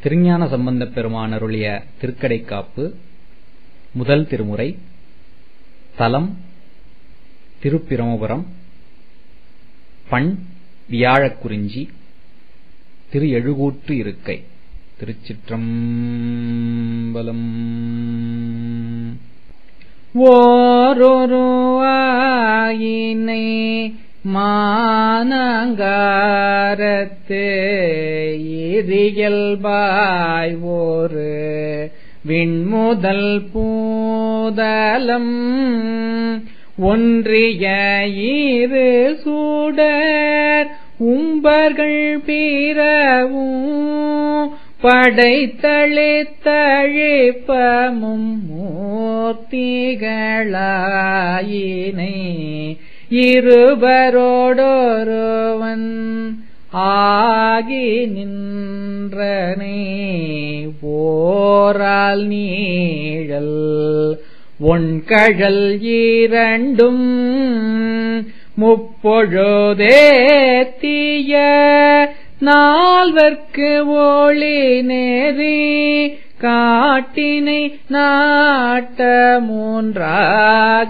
திருஞான சம்பந்தப் பெருமான் அருளிய திருக்கடைக்காப்பு முதல் திருமுறை தலம் திருப்பிரமபுரம் பண் வியாழக் குறிஞ்சி திரு எழுகூற்று இருக்கை திருச்சிற்றம்பலம் ஓரொருவாயினை மானங்காரத்து இரியல்பாய் ஒரு விண்முதல் பூதலம் ஒன்றிய இரு சூடர் உம்பர்கள் பிறவும் படைத்தளித்தழிப்பமும் மூர்த்திகளாயினை இருவரோடொருவன் ஆகி நின்றனே ஓரால் நீழல் ஒன்கழல் இரண்டும் முப்பொழுதேத்திய நால்வர்க்கு ஒளி நெறி காட்டினை நாட்ட மூன்றாக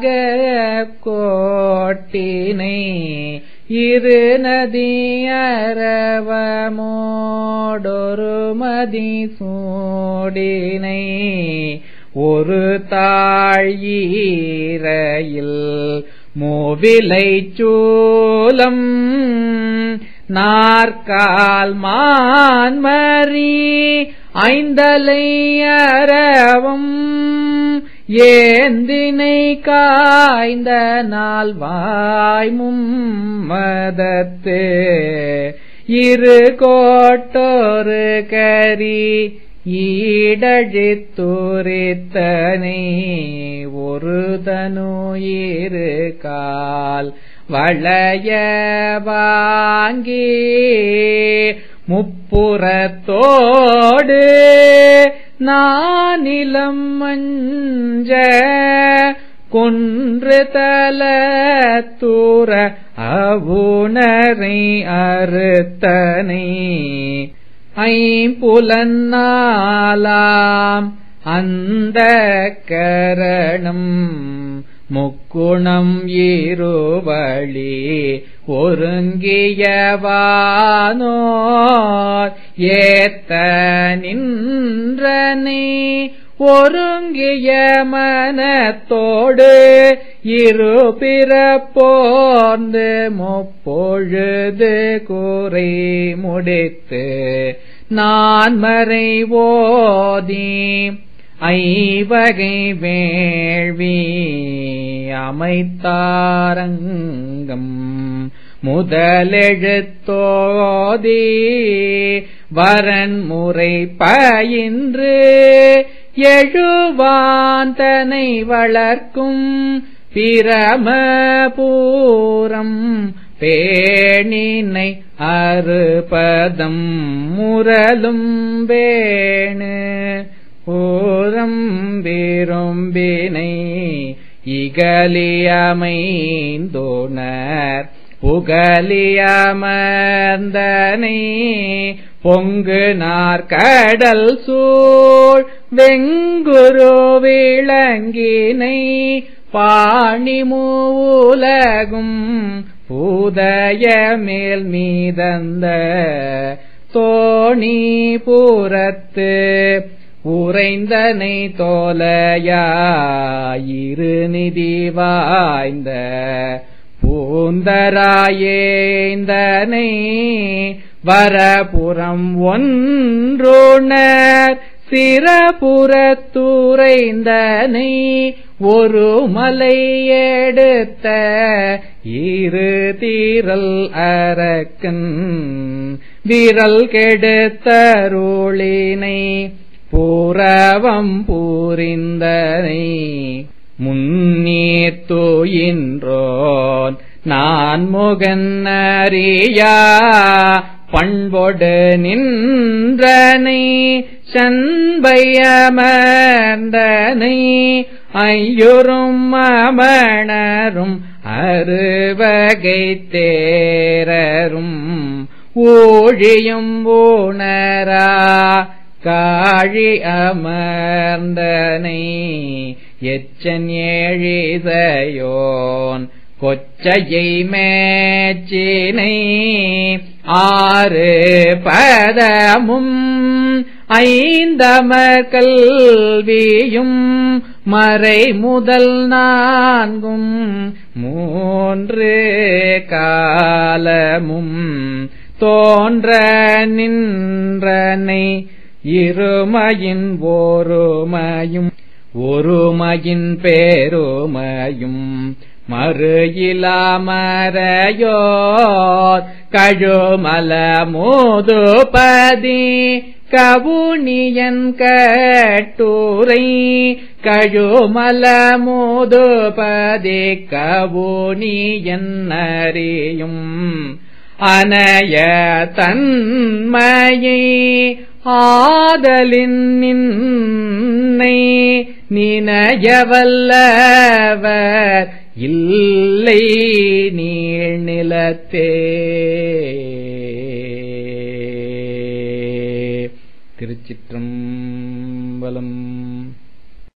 கோட்டினை இரு நதியரவமோடொரு மதி சூடினை ஒரு தாழீரையில் மூவிலை சூலம் நாற்கால் மான்மரி ஐந்தலை அறவும் ஏந்தினை காய்ந்த நாள் வாய்மும் மதத்து இரு கோட்டோரு கரி ஈடழித்துரித்தனே ஒரு தனு இரு கால் வளைய வாங்கி முப்புறத்தோடு நானிலம் மஞ்ச கொன்று தல தூர அவுணரை அறுத்தனை ஐம்புலன்னாலாம் அந்த கரணம் முக்குணம் இருவழி ஒருங்கியவானோர் ஏத்த நின்றனே ஒருங்கிய மனத்தோடு இரு பிறப்போர்ந்து முப்பொழுது கூரை முடித்து நான் மறை ஓதி ஐவகை வேள்வி அமைத்தாரங்கம் முதலெழுத்தோதி வரன்முறை பயின்று எழுவாந்தனை வளர்க்கும் பிரமபூரம் பேணினை அறுபதம் முரலும் வேணு பூரம் விரும்பினை இகலியமைந்தோணர் புகலியமர்ந்தனை பொங்கு நாற்கடல் சூழ் வெங்குரு விளங்கினை பாணி மூலகும் பூதய மேல் மீதந்த தோணி பூரத்து உறைந்தனை தோலையாயிரு நிதி வாய்ந்த பூந்தராயேந்தனை வரபுறம் ஒன்றுணர் சிறபுறத்துறைந்தனை ஒரு மலை எடுத்த இரு தீரல் அரக்கன் விரல் கெடுத்தருளினை பூரவம் பூரிந்தனை முன்னீர் தூயின்றோன் நான் முகன் அறியா பண்பொடு நின்றனை சண்பையமர்ந்தனை ஐயுறும் அமணரும் அறுவகை தேரரும் ஊழியும் ஊணரா காழி அமர்ந்தனை எச்சன் ஏழிசையோன் கொச்சையை மேச்சினை ஆறு பதமும் ஐந்தமர் கல்வியும் மறை முதல் நான்கும் மூன்று காலமும் தோன்ற நின்றனை இருமையின் ஒருமையும் ஒருமையின் பேருமையும் மறு இலாமரையோர் கழுமல மோதுபதி கவுனியன் கட்டுரை கழுமல மோதுபதி கவுனியன் அறியும் அனய தன்மையை ஆதலின் நின்னை நினையவல்லவர் இல்லை நீழ்நிலத்தே திருச்சிற்றம்பலம்